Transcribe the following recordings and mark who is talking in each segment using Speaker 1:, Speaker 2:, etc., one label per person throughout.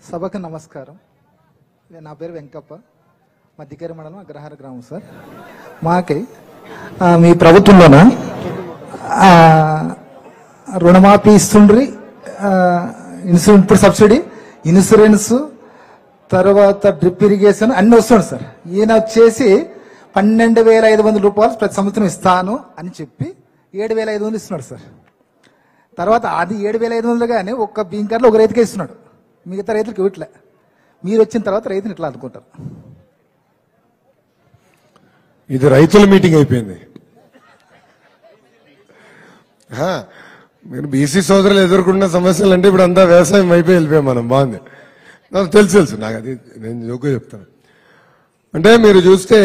Speaker 1: సభకు నమస్కారం నా పేరు వెంకప్ప మధ్యకేరి మండలం అగ్రహార గ్రామం సార్ మాకి ఆ, మీ ప్రభుత్వంలోన ఆ, రుణమాఫీ ఇస్తుండ్రి ఆ, ఇన్సూరెన్స్ ఇప్పుడు సబ్సిడీ ఇన్సూరెన్స్ తర్వాత డ్రిప్ ఇరిగేషన్ అన్ని వస్తుంది సార్ ఈయన వచ్చేసి పన్నెండు వేల ఐదు వందల రూపాయలు ప్రతి సంవత్సరం ఇస్తాను అని చెప్పి ఏడు వేల ఐదు వందలు ఇస్తున్నాడు సార్ తర్వాత అది ఏడు వేల ఐదు వందలు కానీ ఒక్క బీంకర్లో ఒక రైతుకే ఇస్తున్నాడు మిగతా రైతులకు ఇవ్వట్లే మీరు వచ్చిన తర్వాత రైతుని ఇట్లా అనుకుంటారు
Speaker 2: ఇది రైతుల మీటింగ్ అయిపోయింది హా, మీరు బీసీ సోదరులు ఎదుర్కొన్న సమస్యలు అంటే ఇప్పుడు అంతా వ్యవసాయం అయిపోయి వెళ్ళిపోయాం మనం బాగుంది నాకు తెలుసు తెలుసు నాకు అది నేను జోకు చెప్తాను అంటే మీరు చూస్తే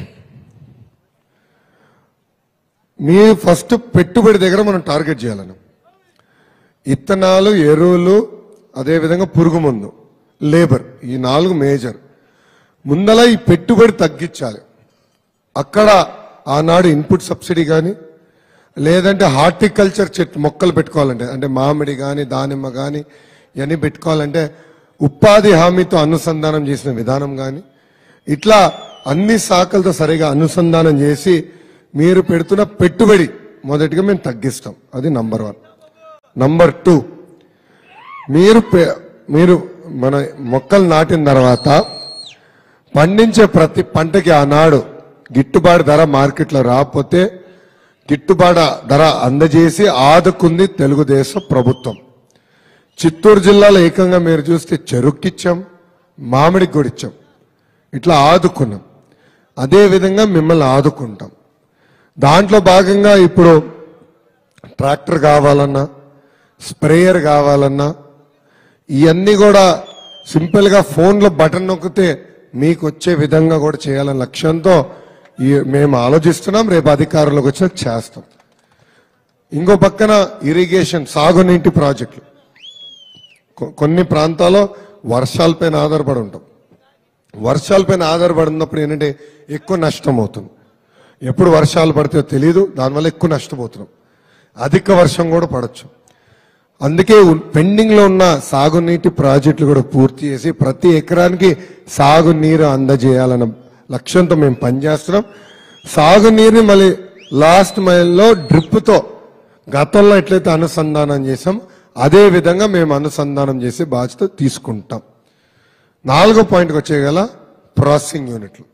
Speaker 2: మీ ఫస్ట్ పెట్టుబడి దగ్గర మనం టార్గెట్ చేయాలను ఇత్తనాలు ఎరువులు అదేవిధంగా పురుగు మందు లేబర్ ఈ నాలుగు మేజర్ ముందల ఈ పెట్టుబడి తగ్గించాలి అక్కడ ఆనాడు ఇన్పుట్ సబ్సిడీ కానీ లేదంటే హార్టికల్చర్ చెట్టు మొక్కలు పెట్టుకోవాలంటే అంటే మామిడి కానీ దానిమ్మ కానీ ఇవన్నీ పెట్టుకోవాలంటే ఉపాధి హామీతో అనుసంధానం చేసిన విధానం కానీ ఇట్లా అన్ని శాఖలతో సరిగా అనుసంధానం చేసి మీరు పెడుతున్న పెట్టుబడి మొదటిగా మేము తగ్గిస్తాం అది నంబర్ వన్ నంబర్ టూ మీరు పె- మీరు మన మొక్కలు నాటిన తర్వాత పండించే ప్రతి పంటకి ఆనాడు గిట్టుబాటు ధర మార్కెట్లో రాకపోతే గిట్టుబాటు ధర అందజేసి ఆదుకుంది తెలుగుదేశం ప్రభుత్వం చిత్తూరు జిల్లాలో ఏకంగా మీరు చూస్తే చెరుక్కిచ్చాం మామిడికి కూడా ఇచ్చాం ఇట్లా ఆదుకున్నాం అదే విధంగా మిమ్మల్ని ఆదుకుంటాం దాంట్లో భాగంగా ఇప్పుడు ట్రాక్టర్ కావాలన్నా స్ప్రేయర్ కావాలన్నా ఇవన్నీ కూడా సింపుల్ గా ఫోన్లో బటన్ నొక్కితే మీకు వచ్చే విధంగా కూడా చేయాలనే లక్ష్యంతో ఈ మేము ఆలోచిస్తున్నాం రేపు అధికారంలోకి వచ్చిన చేస్తాం ఇంకో పక్కన ఇరిగేషన్ సాగునీటి ప్రాజెక్టులు కొ- కొన్ని ప్రాంతాల్లో వర్షాలపైన ఆధారపడి ఉంటాం వర్షాలపైన ఆధారపడి ఉన్నప్పుడు ఏంటంటే ఎక్కువ నష్టం అవుతుంది ఎప్పుడు వర్షాలు పడితే తెలియదు దానివల్ల ఎక్కువ నష్టపోతున్నాం అధిక వర్షం కూడా పడచ్చు అందుకే పెండింగ్ లో ఉన్న సాగునీటి ప్రాజెక్టులు కూడా పూర్తి చేసి ప్రతి ఎకరానికి సాగునీరు అందజేయాలన్న లక్ష్యంతో మేము పనిచేస్తున్నాం సాగునీరుని మళ్ళీ లాస్ట్ మైల్లో డ్రిప్తో గతంలో ఎట్లయితే అనుసంధానం చేసాం అదే విధంగా మేము అనుసంధానం చేసి బాధ్యత తీసుకుంటాం నాలుగో పాయింట్కి వచ్చేగల ప్రాసెసింగ్ యూనిట్లు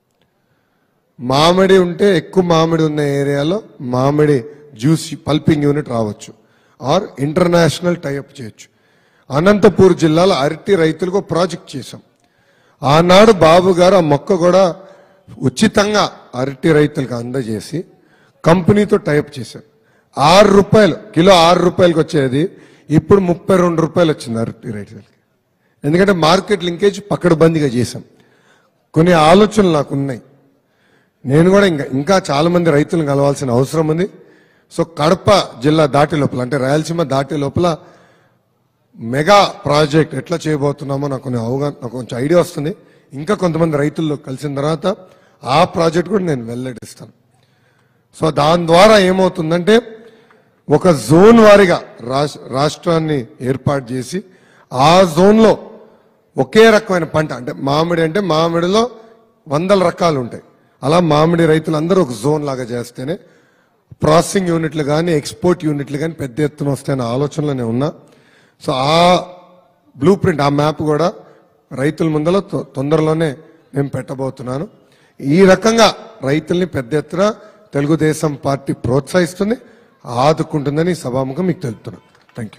Speaker 2: మామిడి ఉంటే ఎక్కువ మామిడి ఉన్న ఏరియాలో మామిడి జ్యూస్ పల్పింగ్ యూనిట్ రావచ్చు ఆర్ ఇంటర్నేషనల్ టైఅప్ చేయొచ్చు అనంతపూర్ జిల్లాలో అరటి రైతులకు ఒక ప్రాజెక్ట్ చేశాం ఆనాడు బాబు గారు ఆ మొక్క కూడా ఉచితంగా అరటి రైతులకు అందజేసి కంపెనీతో టైప్ చేశారు ఆరు రూపాయలు కిలో ఆరు రూపాయలకి వచ్చేది ఇప్పుడు ముప్పై రెండు రూపాయలు వచ్చింది అరటి రైతులకి ఎందుకంటే మార్కెట్ లింకేజ్ పక్కడబందిగా చేశాం కొన్ని ఆలోచనలు నాకు ఉన్నాయి నేను కూడా ఇంకా ఇంకా చాలా మంది రైతులను కలవాల్సిన అవసరం ఉంది సో కడప జిల్లా దాటి లోపల అంటే రాయలసీమ దాటి లోపల మెగా ప్రాజెక్ట్ ఎట్లా చేయబోతున్నామో నాకు కొన్ని అవగాహన నాకు కొంచెం ఐడియా వస్తుంది ఇంకా కొంతమంది రైతుల్లో కలిసిన తర్వాత ఆ ప్రాజెక్ట్ కూడా నేను వెల్లడిస్తాను సో దాని ద్వారా ఏమవుతుందంటే ఒక జోన్ వారిగా రాష్- రాష్ట్రాన్ని ఏర్పాటు చేసి ఆ జోన్లో ఒకే రకమైన పంట అంటే మామిడి అంటే మామిడిలో వందల రకాలు ఉంటాయి అలా మామిడి రైతులందరూ ఒక జోన్ లాగా చేస్తేనే ప్రాసెసింగ్ యూనిట్లు కానీ ఎక్స్పోర్ట్ యూనిట్లు కానీ పెద్ద ఎత్తున వస్తాయన్న ఆలోచనలోనే ఉన్నా సో ఆ బ్లూ ప్రింట్ ఆ మ్యాప్ కూడా రైతుల ముందర తొ- తొందరలోనే నేను పెట్టబోతున్నాను ఈ రకంగా రైతుల్ని పెద్ద ఎత్తున తెలుగుదేశం పార్టీ ప్రోత్సహిస్తుంది ఆదుకుంటుందని ఈ సభాముఖం మీకు తెలుపుతున్నాను థ్యాంక్ యూ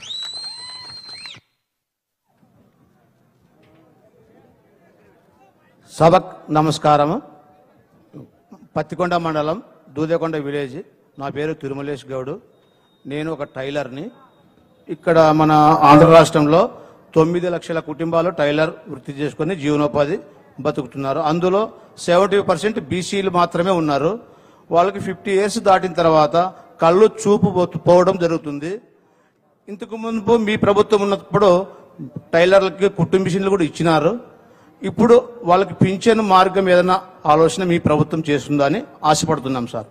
Speaker 3: సభకు నమస్కారము పత్తికొండ మండలం దూదేకొండ విలేజ్ నా పేరు తిరుమలేష్ గౌడు నేను ఒక టైలర్ని ఇక్కడ మన ఆంధ్ర రాష్ట్రంలో తొమ్మిది లక్షల కుటుంబాలు టైలర్ వృత్తి చేసుకొని జీవనోపాధి బతుకుతున్నారు అందులో సెవెంటీ పర్సెంట్ బీసీలు మాత్రమే ఉన్నారు వాళ్ళకి ఫిఫ్టీ ఇయర్స్ దాటిన తర్వాత కళ్ళు చూపు పోతు- పోవడం జరుగుతుంది ఇంతకు ముందు మీ ప్రభుత్వం ఉన్నప్పుడు టైలర్లకి కుట్టు మిషన్లు కూడా ఇచ్చినారు ఇప్పుడు వాళ్ళకి పింఛన్ మార్గం ఏదైనా ఆలోచన మీ ప్రభుత్వం చేస్తుందా అని ఆశపడుతున్నాం సార్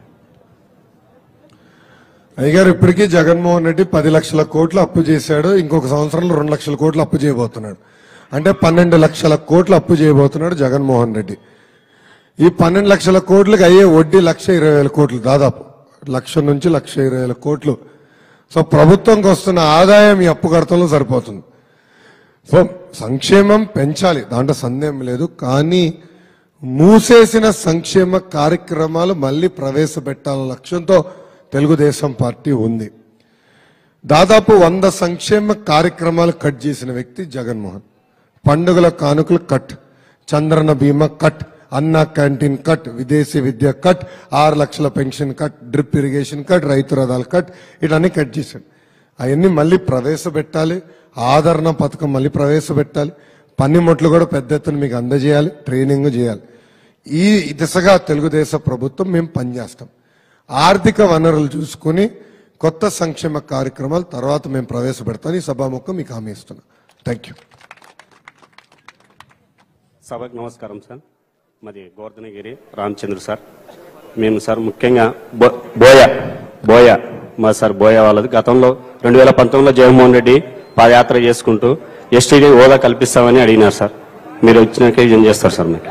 Speaker 2: అయ్యగారు ఇప్పటికీ జగన్మోహన్ రెడ్డి పది లక్షల కోట్లు అప్పు చేశాడు ఇంకొక సంవత్సరంలో రెండు లక్షల కోట్లు అప్పు చేయబోతున్నాడు అంటే పన్నెండు లక్షల కోట్లు అప్పు చేయబోతున్నాడు జగన్మోహన్ రెడ్డి ఈ పన్నెండు లక్షల కోట్లకు అయ్యే వడ్డీ లక్ష ఇరవై వేల కోట్లు దాదాపు లక్ష నుంచి లక్ష ఇరవై వేల కోట్లు సో ప్రభుత్వంకి వస్తున్న ఆదాయం ఈ అప్పు కడతంలో సరిపోతుంది సో సంక్షేమం పెంచాలి దాంట్లో సందేహం లేదు కానీ మూసేసిన సంక్షేమ కార్యక్రమాలు మళ్ళీ ప్రవేశపెట్టాలన్న లక్ష్యంతో తెలుగుదేశం పార్టీ ఉంది దాదాపు వంద సంక్షేమ కార్యక్రమాలు కట్ చేసిన వ్యక్తి జగన్మోహన్ పండుగల కానుకలు కట్ చంద్రన బీమా కట్ అన్నా క్యాంటీన్ కట్ విదేశీ విద్య కట్ ఆరు లక్షల pension cut drip irrigation cut రైతు రథాలు కట్ ఇవన్నీ కట్ చేశాడు అవన్నీ మళ్ళీ ప్రవేశపెట్టాలి ఆదరణ పథకం మళ్ళీ ప్రవేశపెట్టాలి పన్నిముట్లు కూడా పెద్ద ఎత్తున మీకు అందజేయాలి ట్రైనింగ్ చేయాలి ఈ దిశగా తెలుగుదేశం ప్రభుత్వం మేము పనిచేస్తాం ఆర్థిక వనరులు చూసుకుని కొత్త సంక్షేమ కార్యక్రమాలు తర్వాత మేము ప్రవేశపెడతాం ఈ సభాముఖం మీకు హామీ ఇస్తున్నా థ్యాంక్ యూ
Speaker 4: సభకు నమస్కారం సార్ మాది గోవర్ధనగిరి రామచంద్ర సార్ మేము సార్ ముఖ్యంగా బో- బోయ బోయ మా సార్ బోయ వాళ్ళది గతంలో రెండు వేల పంతొమ్మిదిలో జగన్మోహన్ రెడ్డి పాదయాత్ర చేసుకుంటూ ఎస్టీడీ హోదా కల్పిస్తామని అడిగినారు సార్ మీరు వచ్చినాక ఏం చేస్తారు సార్ మీకు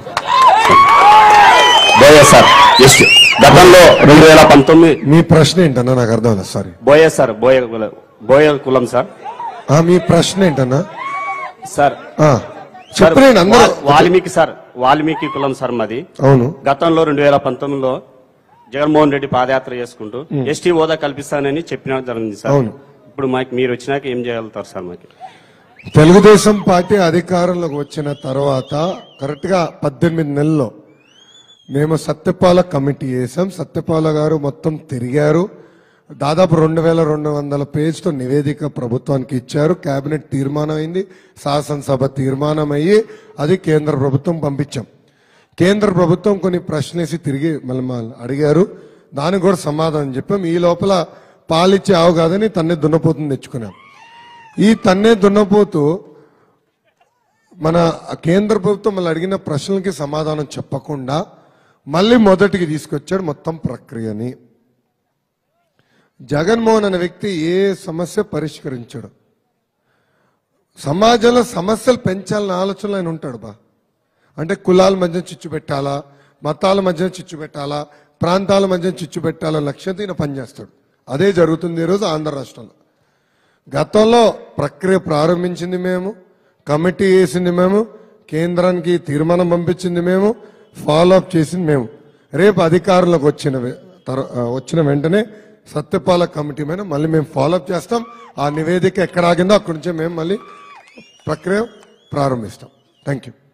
Speaker 4: బోయ సార్ ఎస్టీ గతంలో రెండు వేల పంతొమ్మిది
Speaker 2: మీ ప్రశ్న ఏంటన్నా నాకు అర్థం లేదు సారీ
Speaker 4: బోయ సార్ బోయ కుల- బోయ కులం సార్
Speaker 2: ఆ, మీ ప్రశ్న ఏంటన్నా
Speaker 4: సార్
Speaker 2: ఆ,
Speaker 4: సార్,
Speaker 2: చెప్పలేండి అందరూ
Speaker 4: వా- వాల్మీకి సార్ వాల్మీకి కులం సార్ మాది
Speaker 2: అవును
Speaker 4: గతంలో రెండు వేల పంతొమ్మిదిలో జగన్మోహన్ రెడ్డి పాదయాత్ర చేసుకుంటూ ఎస్టీ హోదా కల్పిస్తానని చెప్పిన జరిగింది సార్
Speaker 2: అవును.
Speaker 4: ఇప్పుడు మాకు మీరు వచ్చినాక ఏం చేయగలుగుతారు సార్ మాకు
Speaker 2: తెలుగుదేశం పార్టీ అధికారంలోకి వచ్చిన తర్వాత కరెక్ట్ గా పద్దెనిమిది నెలల్లో మేము సత్యపాల కమిటీ వేసాం సత్యపాల గారు మొత్తం తిరిగారు దాదాపు రెండు వేల రెండు వందల పేజ్తో నివేదిక ప్రభుత్వానికి ఇచ్చారు కేబినెట్ తీర్మానం అయింది శాసనసభ తీర్మానం అయ్యి అది కేంద్ర ప్రభుత్వం పంపించాం కేంద్ర ప్రభుత్వం కొన్ని ప్రశ్నేసి తిరిగి మళ్ళీ మళ్ళీ అడిగారు దానికి కూడా సమాధానం చెప్పాం ఈ లోపల పాలిచ్చే ఆవు కాదని తన్నే దున్నపోతుంది తెచ్చుకున్నాం ఈ తన్నే దున్నపోతూ మన కేంద్ర ప్రభుత్వం మళ్ళీ అడిగిన ప్రశ్నలకి సమాధానం చెప్పకుండా మళ్ళీ మొదటికి తీసుకొచ్చాడు మొత్తం ప్రక్రియని జగన్మోహన్ అనే వ్యక్తి ఏ సమస్య పరిష్కరించాడు సమాజంలో సమస్యలు పెంచాలన్న ఆలోచనలో ఆయన ఉంటాడు బా అంటే కులాల మధ్య చిచ్చు పెట్టాలా మతాల మధ్య చిచ్చు పెట్టాలా ప్రాంతాల మధ్య చిచ్చు పెట్టాలా లక్ష్యంతో ఈయన పనిచేస్తాడు అదే జరుగుతుంది ఈరోజు ఆంధ్ర రాష్ట్రంలో గతంలో ప్రక్రియ ప్రారంభించింది మేము కమిటీ వేసింది మేము కేంద్రానికి తీర్మానం పంపించింది మేము ఫాలో అప్ చేసింది మేము రేపు అధికారంలోకి వచ్చిన వె- తర- ఆ, వచ్చిన వెంటనే సత్యపాల కమిటీ మీద మళ్ళీ మేము ఫాలో అప్ చేస్తాం ఆ నివేదిక ఎక్కడ ఆగిందో అక్కడి నుంచే మేము మళ్ళీ ప్రక్రియ ప్రారంభిస్తాం థ్యాంక్ యూ